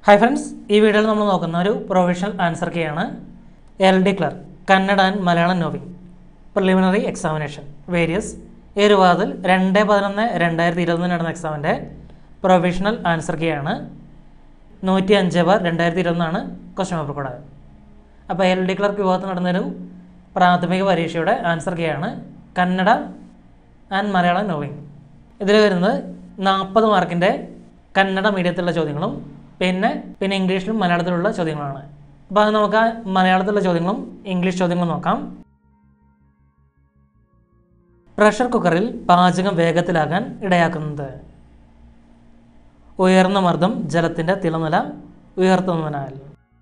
Hi friends ഈ വീഡിയോയിൽ നമ്മൾ നോക്കുന്ന ഒരു പ്രൊഫഷണൽ ആൻസർ കീയാണ് L D clerk Kannada and Malayalam knowing preliminary examination various ഏരുവാതിൽ രണ്ട് പതിനൊന്ന് രണ്ടായിരത്തി ഇരുപതിന് നടന്ന എക്സാമിൻ്റെ പ്രൊഫഷണൽ ആൻസർ കീയാണ് നൂറ്റി അഞ്ച് ബാർ രണ്ടായിരത്തി ഇരുപതിനാണ് ക്വസ്റ്റ്യൻ പേപ്പർ കൂടെ അപ്പോൾ എൽ ഡി ക്ലർക്ക് വിഭാഗത്തിൽ നടന്നൊരു പ്രാഥമിക പരീക്ഷയുടെ ആൻസർ കീയാണ് കന്നഡ ആൻഡ് മലയാളം നോവിംഗ് ഇതിൽ വരുന്നത് നാൽപ്പത് മാർക്കിൻ്റെ കന്നഡ മീഡിയത്തിലുള്ള ചോദ്യങ്ങളും പിന്നെ പിന്നെ ഇംഗ്ലീഷിലും മലയാളത്തിലുള്ള ചോദ്യങ്ങളാണ് അപ്പോൾ അത് നമുക്ക് ആ മലയാളത്തിലുള്ള ചോദ്യങ്ങളും ഇംഗ്ലീഷ് ചോദ്യങ്ങളും നോക്കാം പ്രഷർ കുക്കറിൽ പാചകം വേഗത്തിലാകാൻ ഇടയാക്കുന്നത് ഉയർന്ന മർദ്ദം ജലത്തിൻ്റെ തിളനില ഉയർത്തുന്നതിനാൽ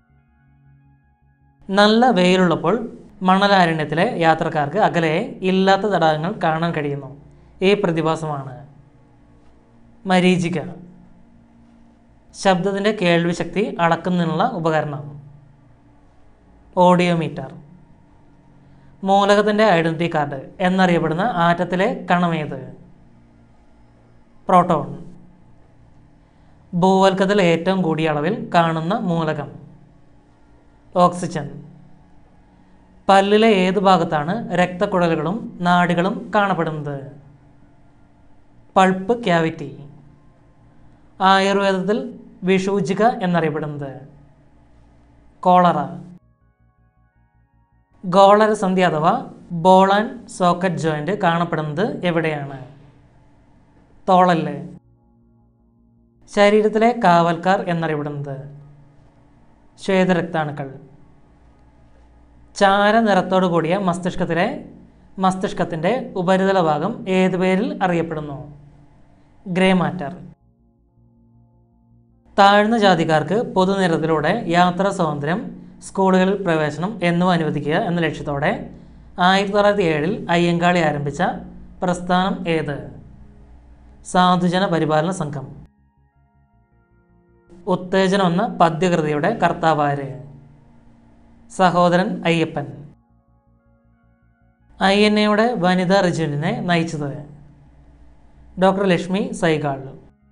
നല്ല വെയിലുള്ളപ്പോൾ മണലാരണ്യത്തിലെ യാത്രക്കാർക്ക് അകലെ ഇല്ലാത്ത തടാകങ്ങൾ കാണാൻ കഴിയുന്നു ഈ പ്രതിഭാസമാണ് മരീചിക ശബ്ദത്തിൻ്റെ കേൾവി ശക്തി അളക്കുന്നതിനുള്ള ഉപകരണം ഓഡിയോമീറ്റർ മൂലകത്തിൻ്റെ ഐഡൻറ്റിറ്റി കാർഡ് എന്നറിയപ്പെടുന്ന ആറ്റത്തിലെ കണമേത് പ്രോട്ടോൺ ഭൂവൽക്കത്തിൽ ഏറ്റവും കൂടിയ അളവിൽ കാണുന്ന മൂലകം ഓക്സിജൻ പല്ലിലെ ഏത് ഭാഗത്താണ് രക്തക്കുഴലുകളും നാഡികളും കാണപ്പെടുന്നത് പൾപ്പ് ക്യാവിറ്റി ആയുർവേദത്തിൽ വിഷൂജിക എന്നറിയപ്പെടുന്നത് കോളറ ഗോളര സന്ധി അഥവാ ബോൾ ആൻഡ് സോക്കറ്റ് ജോയിന്റ് കാണപ്പെടുന്നത് എവിടെയാണ് തോളല് ശരീരത്തിലെ കാവൽക്കാർ എന്നറിയപ്പെടുന്നത് ശ്വേതരക്താണുക്കൾ ചാര നിറത്തോടു കൂടിയ മസ്തിഷ്കത്തിലെ മസ്തിഷ്കത്തിൻ്റെ ഉപരിതല ഭാഗം ഏത് പേരിൽ അറിയപ്പെടുന്നു ഗ്രേ മാറ്റർ താഴ്ന്ന ജാതിക്കാർക്ക് പൊതുനിരത്തിലൂടെ യാത്രാ സ്വാതന്ത്ര്യം സ്കൂളുകളിൽ പ്രവേശനം എന്നിവ അനുവദിക്കുക എന്ന ലക്ഷ്യത്തോടെ ആയിരത്തി തൊള്ളായിരത്തി ഏഴിൽ അയ്യങ്കാളി ആരംഭിച്ച പ്രസ്ഥാനം ഏത് സാധുജന പരിപാലന സംഘം ഉത്തേജനം എന്ന പദ്യകൃതിയുടെ കർത്താവാര് സഹോദരൻ അയ്യപ്പൻ ഐ എൻ എയുടെ വനിതാ റെജിമെൻറ്റിനെ നയിച്ചത് ഡോക്ടർ ലക്ഷ്മി സൈഗാൾ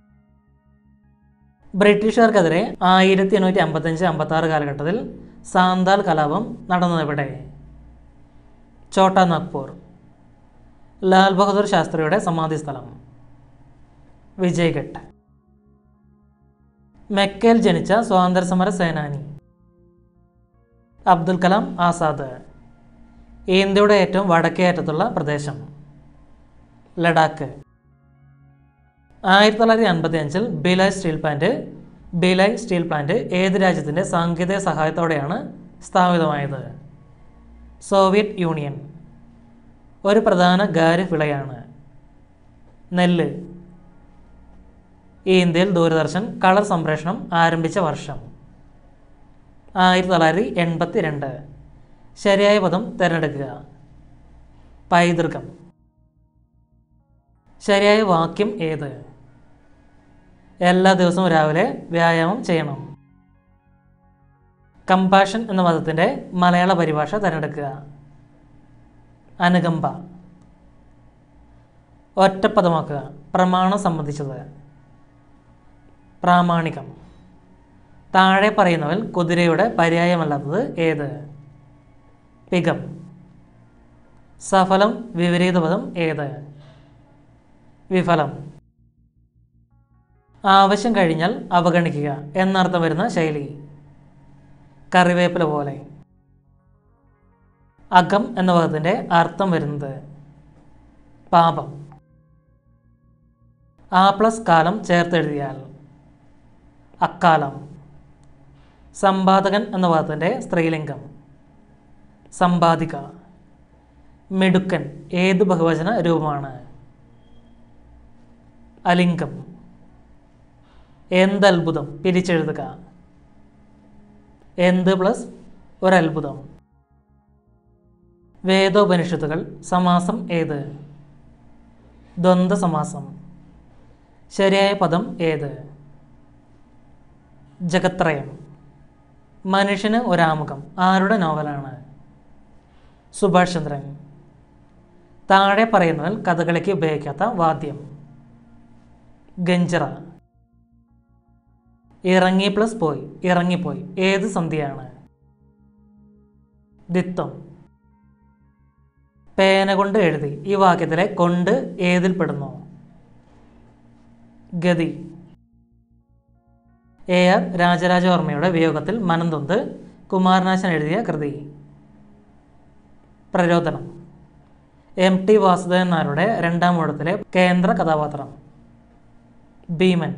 ബ്രിട്ടീഷുകാർക്കെതിരെ ആയിരത്തി എണ്ണൂറ്റി അമ്പത്തഞ്ച് അമ്പത്തി ആറ് കാലഘട്ടത്തിൽ സാന്താൽ കലാപം നടന്നതെവിടെ ഛോട്ടാ നാഗ്പൂർ ലാൽ ബഹദൂർ ശാസ്ത്രിയുടെ സമാധി സ്ഥലം വിജയ്ഘട്ട് മെക്കയിൽ ജനിച്ച സ്വാതന്ത്ര്യ സമര സേനാനി അബ്ദുൽ കലാം ആസാദ് ഇന്ത്യയുടെ ഏറ്റവും വടക്കേ അറ്റത്തുള്ള പ്രദേശം ലഡാക്ക് ആയിരത്തി തൊള്ളായിരത്തി അൻപത്തി അഞ്ചിൽ Bhilai steel plant Bhilai steel plant ഏത് രാജ്യത്തിൻ്റെ സാങ്കേതിക സഹായത്തോടെയാണ് സ്ഥാപിതമായത് സോവിയറ്റ് യൂണിയൻ ഒരു പ്രധാന ഖാരിഫ് വിളയാണ് നെല്ല് ഈ ഇന്ത്യയിൽ ദൂരദർശൻ കളർ സംപ്രേഷണം ആരംഭിച്ച വർഷം ആയിരത്തി തൊള്ളായിരത്തി എൺപത്തി രണ്ട് ശരിയായ പദം തിരഞ്ഞെടുക്കുക പൈതൃകം ശരിയായ വാക്യം ഏത് എല്ലാ ദിവസവും രാവിലെ വ്യായാമം ചെയ്യണം കമ്പാഷൻ എന്ന പദത്തിൻ്റെ മലയാള പരിഭാഷ തിരഞ്ഞെടുക്കുക അനുകമ്പ ഒറ്റപ്പദമാക്കുക പ്രമാണം സംബന്ധിച്ചത് പ്രാമാണികം താഴെ പറയുന്നവൽ കുതിരയുടെ പര്യായമല്ലാത്തത് ഏത് പികം സഫലം വിപരീത പദം ഏത് വിഫലം ആവശ്യം കഴിഞ്ഞാൽ അവഗണിക്കുക എന്നർത്ഥം വരുന്ന ശൈലി കറിവേപ്പില പോലെ അകം എന്ന പദത്തിൻ്റെ അർത്ഥം വരുന്നത് പാപം ആ പ്ലസ് കാലം ചേർത്തെഴുതിയാൽ അക്കാലം സമ്പാദകൻ എന്ന പദത്തിൻ്റെ സ്ത്രീലിംഗം സമ്പാദിക മിടുക്കൻ ഏത് ബഹുവചന രൂപമാണ് അലിംഗം എന്തത്ഭുതം പിരിച്ചെഴുതുക എന്ത് പ്ലസ് ഒരത്ഭുതം വേദോപനിഷത്തുകൾ സമാസം ഏത് ദ്വന്ദ്വ സമാസം ശരിയായ പദം ഏത് ജഗത്രയം മനുഷ്യന് ഒരാമുഖം ആരുടെ നോവലാണ് സുഭാഷ് ചന്ദ്രൻ താഴെ പറയുന്നതിൽ കഥകളിക്ക് ഉപയോഗിക്കാത്ത വാദ്യം ഗഞ്ചറ ഇറങ്ങി പ്ലസ് പോയി ഇറങ്ങിപ്പോയി ഏത് സന്ധിയാണ് ദിത്വം പേന കൊണ്ട് എഴുതി ഈ വാക്യത്തിലെ കൊണ്ട് ഏതിൽ പെടുന്നു ഗതി എ ആർ രാജരാജവർമ്മയുടെ വിയോഗത്തിൽ മനംതൊന്ത് കുമാരനാശൻ എഴുതിയ കൃതി പ്രരോദനം എം ടി വാസുദേവൻ നായരുടെ രണ്ടാം ഊഴത്തിലെ കേന്ദ്ര കഥാപാത്രം ഭീമൻ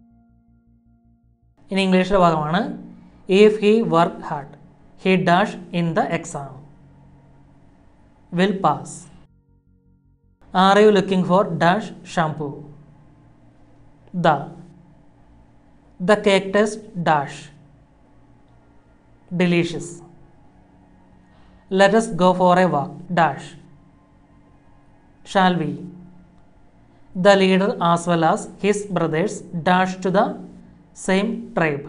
ഇനി ഇംഗ്ലീഷിലെ ഭാഗമാണ് if he work hard he dash in the exam will pass are you looking for dash shampoo the the cake taste dash delicious let's go for a walk dash shall we the leader as well as his brothers dash to the same tribe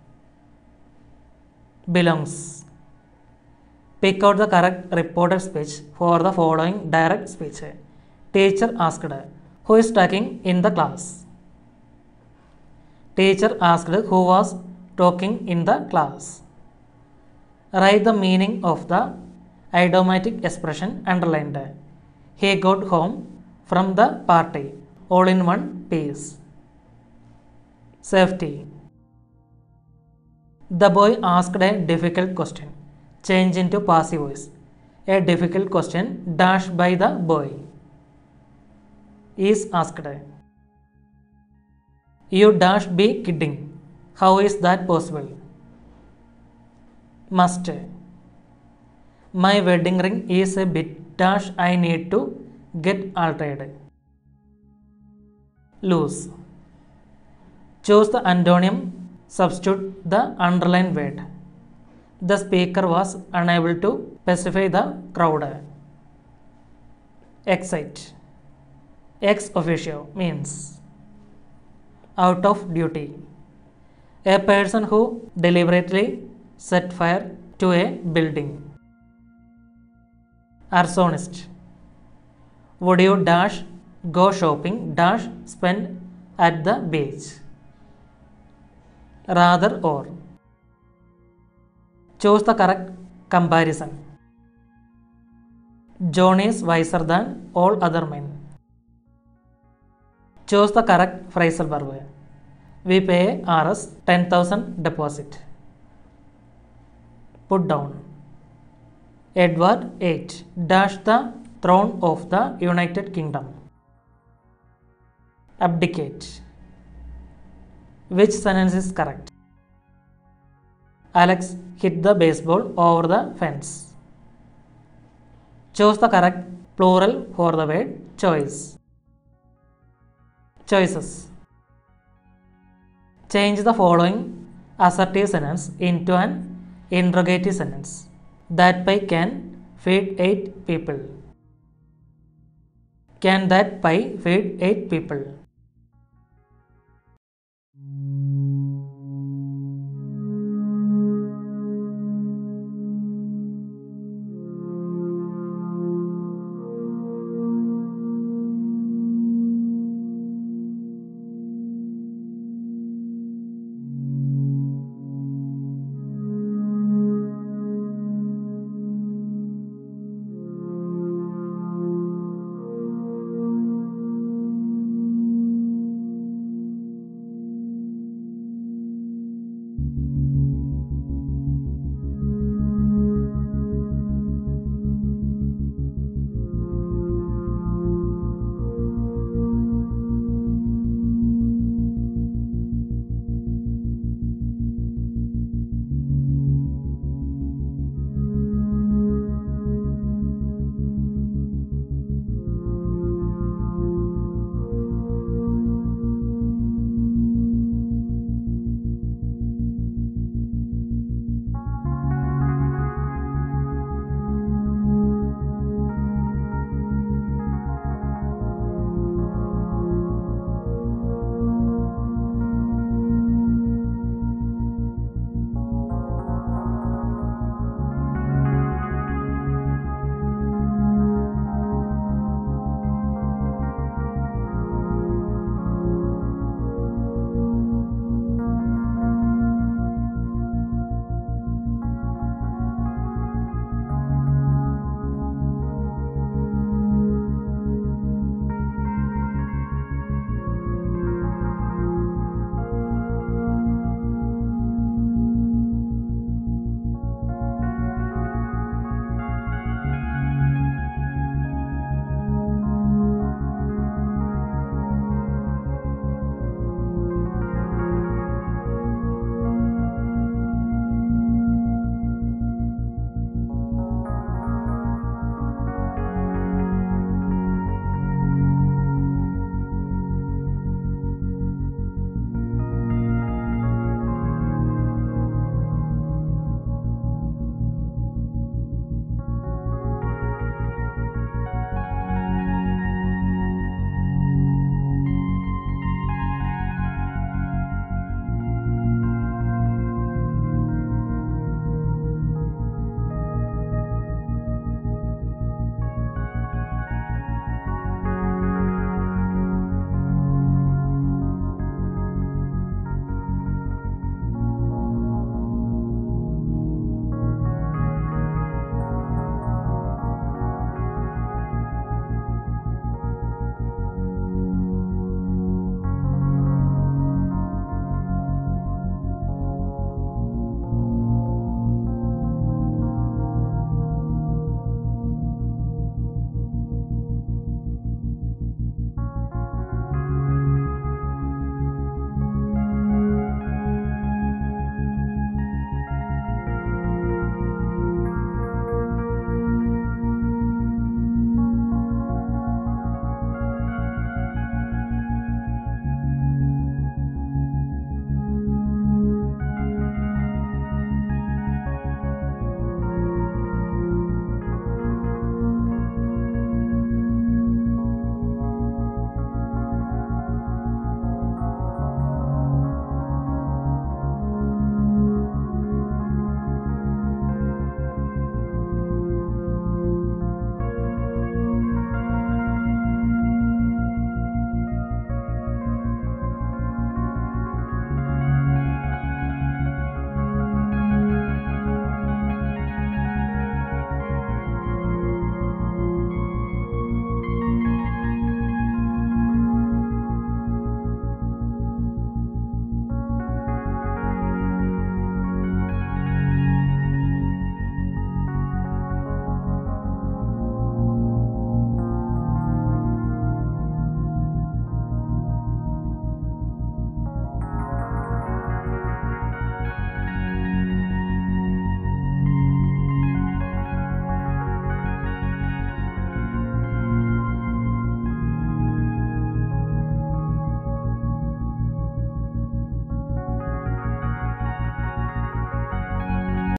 belongs pick out the correct reported speech for the following direct speech teacher asked who is talking in the class teacher asked who was talking in the class write the meaning of the idiomatic expression underlined he got home from the party all in one piece. Safety. The boy asked a difficult question. Change into passive voice. A difficult question dashed by the boy. Is asked. You dash be kidding. How is that possible? Must. My wedding ring is a bit dash I need to get altered. Loose. Choose the antonym, substitute the underlined word. The speaker was unable to specify the crowd. Excite. Ex officio means out of duty. A person who deliberately set fire to a building. Arsonist. Would you dash go shopping dash spend at the beach? Rather or. Choose the correct comparison. John is wiser than all other men. Choose the correct phrasal verb. We pay RS 10,000 deposit. Put down. Edward VIII dashed the throne of the United Kingdom. Abdicate. Which sentence is correct? Alex hit the baseball over the fence. Choose the correct plural for the word choice. Choices. Change the following assertive sentence into an interrogative sentence. That pie can feed 8 people. Can that pie feed 8 people?